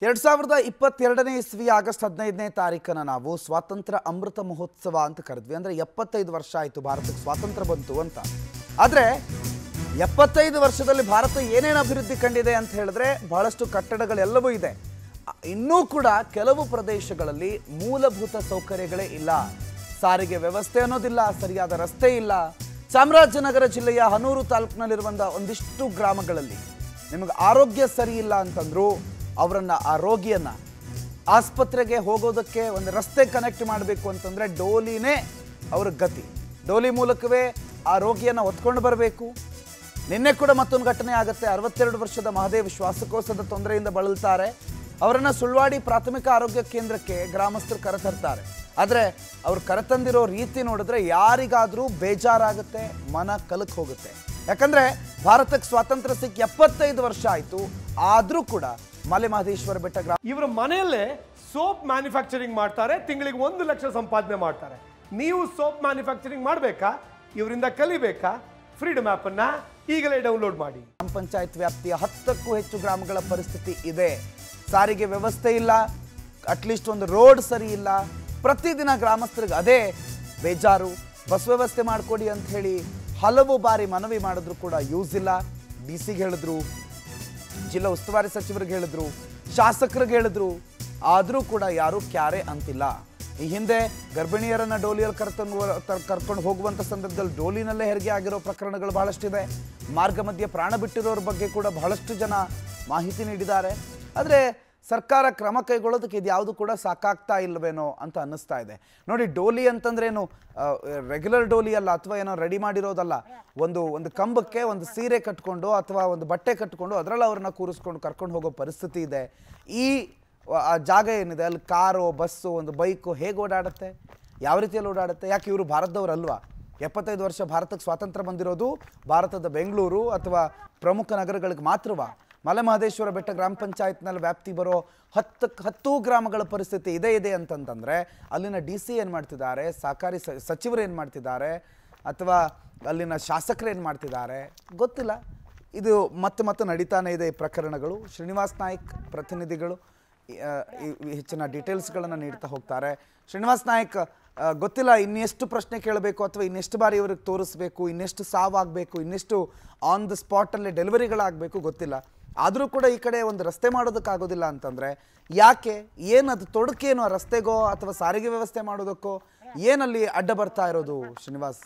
ಎರಡ್ ಸಾವಿರದ ಇಪ್ಪತ್ತೆರಡನೇ ಇಸ್ವಿ ಆಗಸ್ಟ್ ಹದಿನೈದನೇ ತಾರೀಕನ್ನ ನಾವು ಸ್ವಾತಂತ್ರ್ಯ ಅಮೃತ ಮಹೋತ್ಸವ ಅಂತ ಕರೆದ್ವಿ ಅಂದ್ರೆ ಎಪ್ಪತ್ತೈದು ವರ್ಷ ಆಯಿತು ಭಾರತಕ್ಕೆ ಸ್ವಾತಂತ್ರ್ಯ ಬಂತು ಅಂತ ಆದರೆ ಎಪ್ಪತ್ತೈದು ವರ್ಷದಲ್ಲಿ ಭಾರತ ಏನೇನು ಅಭಿವೃದ್ಧಿ ಕಂಡಿದೆ ಅಂತ ಹೇಳಿದ್ರೆ ಬಹಳಷ್ಟು ಕಟ್ಟಡಗಳೆಲ್ಲವೂ ಇದೆ ಅ- ಇನ್ನೂ ಕೂಡ ಕೆಲವು ಪ್ರದೇಶಗಳಲ್ಲಿ ಮೂಲಭೂತ ಸೌಕರ್ಯಗಳೇ ಇಲ್ಲ ಸಾರಿಗೆ ವ್ಯವಸ್ಥೆ ಅನ್ನೋದಿಲ್ಲ ಸರಿಯಾದ ರಸ್ತೆ ಇಲ್ಲ ಚಾಮರಾಜನಗರ ಜಿಲ್ಲೆಯ ಹನೂರು ತಾಲೂಕಿನಲ್ಲಿರುವಂಥ ಒಂದಿಷ್ಟು ಗ್ರಾಮಗಳಲ್ಲಿ ನಿಮಗೆ ಆರೋಗ್ಯ ಸರಿ ಇಲ್ಲ ಅಂತಂದ್ರು ಅವರನ್ನ ಆ ರೋಗಿಯನ್ನ ಆಸ್ಪತ್ರೆಗೆ ಹೋಗೋದಕ್ಕೆ ಒಂದು ರಸ್ತೆ ಕನೆಕ್ಟ್ ಮಾಡಬೇಕು ಅಂತಂದ್ರೆ ಡೋಲಿನೇ ಅವ್ರ ಗತಿ ಡೋಲಿ ಮೂಲಕವೇ ಆ ರೋಗಿಯನ್ನ ಹೊತ್ಕೊಂಡು ಬರಬೇಕು ನಿನ್ನೆ ಕೂಡ ಮತ್ತೊಂದು ಘಟನೆ ಆಗುತ್ತೆ ಅರವತ್ತೆರಡು ವರ್ಷದ ಮಹದೇವ್ ಶ್ವಾಸಕೋಶದ ತೊಂದರೆಯಿಂದ ಬಳಲ್ತಾರೆ ಅವರನ್ನ ಸುಳ್ವಾಡಿ ಪ್ರಾಥಮಿಕ ಆರೋಗ್ಯ ಕೇಂದ್ರಕ್ಕೆ ಗ್ರಾಮಸ್ಥರು ಕರೆತರ್ತಾರೆ ಆದರೆ ಅವ್ರು ಕರೆತಂದಿರೋ ರೀತಿ ನೋಡಿದ್ರೆ ಯಾರಿಗಾದರೂ ಬೇಜಾರಾಗುತ್ತೆ ಮನ ಕಲಕ್ ಹೋಗುತ್ತೆ ಯಾಕಂದ್ರೆ ಭಾರತಕ್ಕೆ ಸ್ವಾತಂತ್ರ್ಯ ಸಿಕ್ಕಿ ಎಪ್ಪತ್ತೈದು ವರ್ಷ ಆಯಿತು ಆದರೂ ಕೂಡ ಮಲೆ ಮಹದೇಶ್ವರ ಬೆಟ್ಟ ಗ್ರಾಮ ಇವರ ಮನೆಯಲ್ಲೇ ಸೋಪ್ ಮ್ಯಾನುಫ್ಯಾಕ್ಚರಿಂಗ್ ಮಾಡ್ತಾರೆ ತಿಂಗಳಿಗೆ ಒಂದು ಲಕ್ಷ ಸಂಪಾದನೆ ಮಾಡ್ತಾರೆ ನೀವು ಸೋಪ್ ಮ್ಯಾನುಫ್ಯಾಕ್ಚರಿಂಗ್ ಮಾಡಬೇಕಾ ಇವರಿಂದ ಕಲಿಬೇಕಾ ಫ್ರೀಡಮ್ ಅನ್ನ ಈಗಲೇ ಡೌನ್ಲೋಡ್ ಮಾಡಿ ಗ್ರಾಮ ಪಂಚಾಯತ್ ವ್ಯಾಪ್ತಿಯ ಹತ್ತಕ್ಕೂ ಹೆಚ್ಚು ಗ್ರಾಮಗಳ ಪರಿಸ್ಥಿತಿ ಇದೆ ಸಾರಿಗೆ ವ್ಯವಸ್ಥೆ ಇಲ್ಲ ಅಟ್ಲೀಸ್ಟ್ ಒಂದು ರೋಡ್ ಸರಿ ಇಲ್ಲ ಪ್ರತಿದಿನ ಗ್ರಾಮಸ್ಥರಿಗೆ ಅದೇ ಬೇಜಾರು ಬಸ್ ವ್ಯವಸ್ಥೆ ಮಾಡಿಕೊಡಿ ಅಂತ ಹೇಳಿ ಹಲವು ಬಾರಿ ಮನವಿ ಮಾಡಿದ್ರು ಕೂಡ ಯೂಸ್ ಇಲ್ಲ ಡಿ ಸಿಗೆ ಹೇಳಿದ್ರು ಜಿಲ್ಲಾ ಉಸ್ತುವಾರಿ ಸಚಿವರಿಗೆ ಹೇಳಿದ್ರು ಶಾಸಕರಿಗೆ ಹೇಳಿದ್ರು ಆದರೂ ಕೂಡ ಯಾರೂ ಕ್ಯಾರೆ ಅಂತಿಲ್ಲ ಈ ಹಿಂದೆ ಗರ್ಭಿಣಿಯರನ್ನ ಡೋಲಿಯಲ್ಲಿ ಕರ್ಕೊಂಡು ಕರ್ಕೊಂಡು ಹೋಗುವಂಥ ಸಂದರ್ಭದಲ್ಲಿ ಡೋಲಿನಲ್ಲೇ ಹೆರಿಗೆ ಆಗಿರೋ ಪ್ರಕರಣಗಳು ಬಹಳಷ್ಟಿದೆ ಮಾರ್ಗ ಮಧ್ಯೆ ಪ್ರಾಣ ಬಿಟ್ಟಿರೋರ ಬಗ್ಗೆ ಕೂಡ ಬಹಳಷ್ಟು ಜನ ಮಾಹಿತಿ ನೀಡಿದ್ದಾರೆ ಆದರೆ ಸರ್ಕಾರ ಕ್ರಮ ಕೈಗೊಳ್ಳೋದಕ್ಕೆ ಇದು ಯಾವುದು ಕೂಡ ಸಾಕಾಗ್ತಾ ಇಲ್ವೇನೋ ಅಂತ ಅನ್ನಿಸ್ತಾ ಇದೆ ನೋಡಿ ಡೋಲಿ ಅಂತಂದ್ರೇನು ರೆಗ್ಯುಲರ್ ಡೋಲಿ ಅಲ್ಲ ಅಥವಾ ಏನೋ ರೆಡಿ ಮಾಡಿರೋದಲ್ಲ ಒಂದು ಒಂದು ಕಂಬಕ್ಕೆ ಒಂದು ಸೀರೆ ಕಟ್ಕೊಂಡು ಅಥವಾ ಒಂದು ಬಟ್ಟೆ ಕಟ್ಕೊಂಡು ಅದರಲ್ಲಿ ಅವ್ರನ್ನ ಕೂರಿಸ್ಕೊಂಡು ಕರ್ಕೊಂಡು ಹೋಗೋ ಪರಿಸ್ಥಿತಿ ಇದೆ ಈ ಆ ಜಾಗ ಏನಿದೆ ಅಲ್ಲಿ ಕಾರು ಬಸ್ಸು ಒಂದು ಬೈಕು ಹೇಗೆ ಓಡಾಡುತ್ತೆ ಯಾವ ರೀತಿಯಲ್ಲಿ ಓಡಾಡುತ್ತೆ ಯಾಕೆ ಇವರು ಭಾರತದವರಲ್ವಾ ಎಪ್ಪತ್ತೈದು ವರ್ಷ ಭಾರತಕ್ಕೆ ಸ್ವಾತಂತ್ರ್ಯ ಬಂದಿರೋದು ಭಾರತದ ಬೆಂಗಳೂರು ಅಥವಾ ಪ್ರಮುಖ ನಗರಗಳಿಗೆ ಮಾತ್ರವಾ ಮಲೆ ಮಹದೇಶ್ವರ ಬೆಟ್ಟ ಗ್ರಾಮ ಪಂಚಾಯತ್ನಲ್ಲಿ ವ್ಯಾಪ್ತಿ ಬರೋ ಹತ್ತು ಹತ್ತು ಗ್ರಾಮಗಳ ಪರಿಸ್ಥಿತಿ ಇದೆ ಇದೆ ಅಂತಂತಂದರೆ ಅಲ್ಲಿನ ಡಿ ಸಿ ಏನು ಮಾಡ್ತಿದ್ದಾರೆ ಸಹಕಾರಿ ಸ ಸಚಿವರು ಏನು ಮಾಡ್ತಿದ್ದಾರೆ ಅಥವಾ ಅಲ್ಲಿನ ಶಾಸಕರು ಏನು ಮಾಡ್ತಿದ್ದಾರೆ ಗೊತ್ತಿಲ್ಲ ಇದು ಮತ್ತೆ ಮತ್ತೆ ನಡೀತಾನೆ ಇದೆ ಈ ಪ್ರಕರಣಗಳು ಶ್ರೀನಿವಾಸ್ ನಾಯ್ಕ್ ಪ್ರತಿನಿಧಿಗಳು ಈ, ಆ, ಈ- ಈ ಹೆಚ್ಚಿನ ಡೀಟೇಲ್ಸ್ಗಳನ್ನು ನೀಡ್ತಾ ಹೋಗ್ತಾರೆ ಶ್ರೀನಿವಾಸ್ ನಾಯ್ಕ್ ಆ, ಗೊತ್ತಿಲ್ಲ ಇನ್ನೆಷ್ಟು ಪ್ರಶ್ನೆ ಕೇಳಬೇಕು ಅಥವಾ ಇನ್ನೆಷ್ಟು ಬಾರಿ ಇವ್ರಿಗೆ ತೋರಿಸ್ಬೇಕು ಇನ್ನೆಷ್ಟು ಸಾವಾಗಬೇಕು ಇನ್ನೆಷ್ಟು ಆನ್ ದ ಸ್ಪಾಟಲ್ಲೇ ಡೆಲಿವರಿಗಳಾಗಬೇಕು ಗೊತ್ತಿಲ್ಲ ಆದರೂ ಕೂಡ ಈ ಕಡೆ ಒಂದು ರಸ್ತೆ ಮಾಡೋದಕ್ಕಾಗೋದಿಲ್ಲ ಅಂತಂದರೆ ಯಾಕೆ ಏನದು ತೊಡಕೇನು ಆ ರಸ್ತೆಗೋ ಅಥವಾ ಸಾರಿಗೆ ವ್ಯವಸ್ಥೆ ಮಾಡೋದಕ್ಕೋ ಏನಲ್ಲಿ ಅಡ್ಡ ಬರ್ತಾ ಇರೋದು ಶ್ರೀನಿವಾಸ್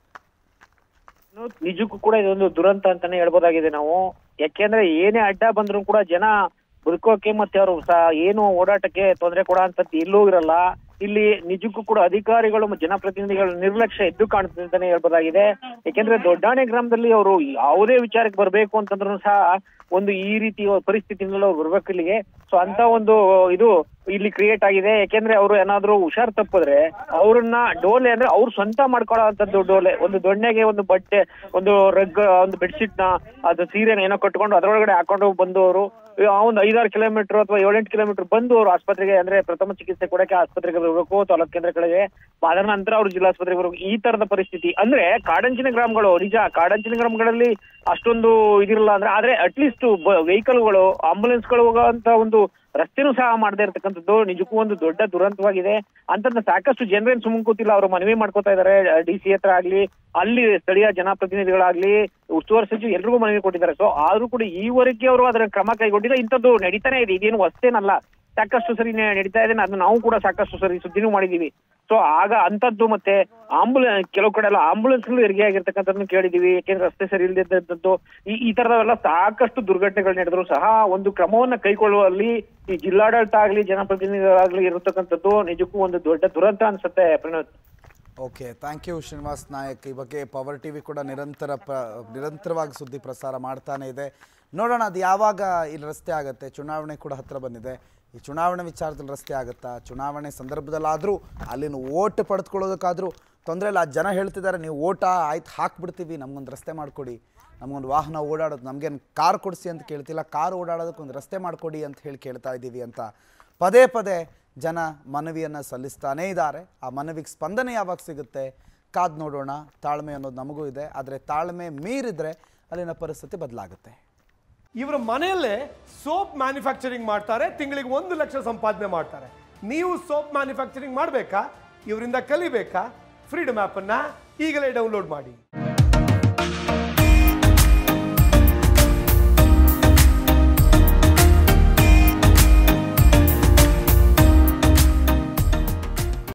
ನಿಜಕ್ಕೂ ಕೂಡ ಇದೊಂದು ದುರಂತ ಅಂತಾನೆ ಹೇಳ್ಬೋದಾಗಿದೆ ನಾವು ಯಾಕೆಂದ್ರೆ ಏನೇ ಅಡ್ಡ ಬಂದ್ರು ಕೂಡ ಜನ ಬದುಕೋಕೆ ಮತ್ತೆ ಅವರು ಏನು ಓಡಾಟಕ್ಕೆ ತೊಂದರೆ ಕೊಡ ಅಂತ ಎಲ್ಲೂ ಇರಲ್ಲ ಇಲ್ಲಿ ನಿಜಕ್ಕೂ ಕೂಡ ಅಧಿಕಾರಿಗಳು ಮತ್ತು ಜನಪ್ರತಿನಿಧಿಗಳ ನಿರ್ಲಕ್ಷ್ಯ ಎದ್ದು ಕಾಣುತ್ತೆ ಅಂತಾನೆ ಹೇಳ್ಬೋದಾಗಿದೆ ಯಾಕೆಂದ್ರೆ ದೊಡ್ಡಾಣೆ ಗ್ರಾಮದಲ್ಲಿ ಅವರು ಯಾವುದೇ ವಿಚಾರಕ್ಕೆ ಬರ್ಬೇಕು ಅಂತಂದ್ರೂ ಸಹ ಒಂದು ಈ ರೀತಿ ಪರಿಸ್ಥಿತಿಯಿಂದಲೂ ಅವ್ರು ಬರ್ಬೇಕು ಇಲ್ಲಿಗೆ ಸೊ ಅಂತ ಒಂದು ಇದು ಇಲ್ಲಿ ಕ್ರಿಯೇಟ್ ಆಗಿದೆ ಯಾಕೆಂದ್ರೆ ಅವರು ಏನಾದ್ರು ಹುಷಾರ್ ತಪ್ಪಿದ್ರೆ ಅವ್ರನ್ನ ಡೋಲೆ ಅಂದ್ರೆ ಅವ್ರು ಸ್ವಂತ ಮಾಡ್ಕೊಳ್ಳೋ ಅಂತದ್ದು ಡೋಲೆ ಒಂದು ದೊಣ್ಣೆಗೆ ಒಂದು ಬಟ್ಟೆ ಒಂದು ರಗ್ ಒಂದು ಬೆಡ್ಶೀಟ್ ನ ಅದು ಸೀರೆನ ಏನೋ ಕಟ್ಕೊಂಡು ಅದ್ರೊಳಗಡೆ ಹಾಕೊಂಡು ಬಂದವರು ಒಂದು ಐದಾರು ಕಿಲೋಮೀಟರ್ ಅಥವಾ ಏಳೆಂಟು ಕಿಲೋಮೀಟರ್ ಬಂದು ಅವರು ಆಸ್ಪತ್ರೆಗೆ ಅಂದ್ರೆ ಪ್ರಥಮ ಚಿಕಿತ್ಸೆ ಕೊಡಕ್ಕೆ ಆಸ್ಪತ್ರೆಗೆ ಬರಬೇಕು ತಾಲೂಕು ಕೇಂದ್ರಗಳಿಗೆ ಅದರ ನಂತರ ಅವರು ಜಿಲ್ಲಾಸ್ಪತ್ರೆಗೆ ಬರಬೇಕು ಈ ತರದ ಪರಿಸ್ಥಿತಿ ಅಂದ್ರೆ ಕಾಡಂಚಿನ ಗ್ರಾಮಗಳು ನಿಜ ಕಾಡಂಚಿನ ಗ್ರಾಮಗಳಲ್ಲಿ ಅಷ್ಟೊಂದು ಇದಿರಲ್ಲ ಅಂದ್ರೆ ಆದ್ರೆ ಅಟ್ಲೀಸ್ಟ್ ವೆಹಿಕಲ್ಗಳು ಆಂಬುಲೆನ್ಸ್ಗಳು ಹೋಗೋಂತ ಒಂದು ರಸ್ತೆನೂ ಸಹ ಮಾಡದೇ ಇರತಕ್ಕಂಥದ್ದು ನಿಜಕ್ಕೂ ಒಂದು ದೊಡ್ಡ ದುರಂತವಾಗಿದೆ ಅಂತಂದ ಸಾಕಷ್ಟು ಜನರೇನ್ ಸುಮ್ಮನೆ ಕೂತಿಲ್ಲ ಅವರು ಮನವಿ ಮಾಡ್ಕೋತಾ ಇದಾರೆ ಡಿ ಸಿ ಹತ್ರ ಆಗ್ಲಿ ಅಲ್ಲಿ ಸ್ಥಳೀಯ ಜನಪ್ರತಿನಿಧಿಗಳಾಗ್ಲಿ ಉಸ್ತುವಾರಿ ಸಚಿವ ಎಲ್ರಿಗೂ ಮನವಿ ಕೊಟ್ಟಿದ್ದಾರೆ ಸೊ ಆದ್ರೂ ಕೂಡ ಈವರೆಗೆ ಅವರು ಅದರ ಕ್ರಮ ಕೈಗೊಂಡಿಲ್ಲ ಇಂಥದ್ದು ನಡೀತಾನೆ ಇದೆ ಇದೇನು ಹೊಸ್ತೇನಲ್ಲ ಸಾಕಷ್ಟು ಸರಿ ನೆ- ನಡೀತಾ ಇದೆ ಅದನ್ನ ನಾವು ಕೂಡ ಸಾಕಷ್ಟು ಸರಿ ಸುದ್ದಿನೂ ಮಾಡಿದೀವಿ ಸೊ ಆಗ ಅಂತದ್ದು ಮತ್ತೆ ಆಂಬುಲೆನ್ಸ್ ಕೆಲವು ಕಡೆ ಎಲ್ಲ ಆಂಬುಲೆನ್ಸ್ ಹೆರಿಗೆ ಆಗಿರ್ತಕ್ಕಂಥದ್ದನ್ನು ಕೇಳಿದೀವಿ ಯಾಕೆಂದ್ರೆ ರಸ್ತೆ ಸರಿ ಇಲ್ಲದಿದ್ದದ್ದು ಈ ಈ ತರದವೆಲ್ಲ ಸಾಕಷ್ಟು ದುರ್ಘಟನೆಗಳು ನಡೆದ್ರು ಸಹ ಒಂದು ಕ್ರಮವನ್ನ ಕೈಗೊಳ್ಳುವಲ್ಲಿ ಈ ಜಿಲ್ಲಾಡಳಿತ ಆಗ್ಲಿ ಜನಪ್ರತಿನಿಧಿಗಳಾಗ್ಲಿ ಇರತಕ್ಕಂಥದ್ದು ನಿಜಕ್ಕೂ ಒಂದು ದೊಡ್ಡ ದುರಂತ ಅನ್ಸುತ್ತೆ Pranoth okay thank you Srinivas Nayak ಈ ಬಗ್ಗೆ ಪವರ್ ಟಿ ವಿ ಕೂಡ ನಿರಂತರ ಪ್ರ ನಿರಂತರವಾಗಿ ಸುದ್ದಿ ಪ್ರಸಾರ ಮಾಡ್ತಾನೆ ಇದೆ ನೋಡೋಣ ಅದು ಯಾವಾಗ ಇಲ್ಲಿ ರಸ್ತೆ ಆಗುತ್ತೆ ಚುನಾವಣೆ ಕೂಡ ಹತ್ತಿರ ಬಂದಿದೆ ಈ ಚುನಾವಣೆ ವಿಚಾರದಲ್ಲಿ ರಸ್ತೆ ಆಗುತ್ತಾ ಚುನಾವಣೆ ಸಂದರ್ಭದಲ್ಲಾದರೂ ಅಲ್ಲಿನ ಓಟ್ ಪಡೆದುಕೊಳ್ಳೋದಕ್ಕಾದರೂ ತೊಂದರೆ ಇಲ್ಲ ಆ ಜನ ಹೇಳ್ತಿದ್ದಾರೆ ನೀವು ಓಟ ಆಯ್ತು ಹಾಕ್ಬಿಡ್ತೀವಿ ನಮಗೊಂದು ರಸ್ತೆ ಮಾಡಿಕೊಡಿ ನಮಗೊಂದು ವಾಹನ ಓಡಾಡೋದು ನಮಗೇನು ಕಾರ್ ಕೊಡಿಸಿ ಅಂತ ಕೇಳ್ತಿಲ್ಲ ಕಾರ್ ಓಡಾಡೋದಕ್ಕೆ ಒಂದು ರಸ್ತೆ ಮಾಡಿಕೊಡಿ ಅಂತ ಹೇಳಿ ಕೇಳ್ತಾ ಇದ್ದೀವಿ ಅಂತ ಪದೇ ಪದೇ ಜನ ಮನವಿಯನ್ನು ಸಲ್ಲಿಸ್ತಾನೇ ಇದ್ದಾರೆ ಆ ಮನವಿಗೆ ಸ್ಪಂದನೆ ಯಾವಾಗ ಸಿಗುತ್ತೆ ಕಾದು ನೋಡೋಣ ತಾಳ್ಮೆ ಅನ್ನೋದು ನಮಗೂ ಇದೆ ಆದರೆ ತಾಳ್ಮೆ ಮೀರಿದರೆ ಅಲ್ಲಿನ ಪರಿಸ್ಥಿತಿ ಬದಲಾಗುತ್ತೆ ಇವರ ಮನೆಯಲ್ಲೇ ಸೋಪ್ ಮ್ಯಾನುಫ್ಯಾಕ್ಚರಿಂಗ್ ಮಾಡ್ತಾರೆ ತಿಂಗಳಿಗೆ ಒಂದು ಲಕ್ಷ ಸಂಪಾದನೆ ಮಾಡ್ತಾರೆ ನೀವು ಸೋಪ್ ಮ್ಯಾನುಫ್ಯಾಕ್ಚರಿಂಗ್ ಮಾಡಬೇಕಾ ಇವರಿಂದ ಕಲಿಬೇಕಾ ಫ್ರೀಡಮ್ ಆ್ಯಪನ್ನು ಈಗಲೇ ಡೌನ್ಲೋಡ್ ಮಾಡಿ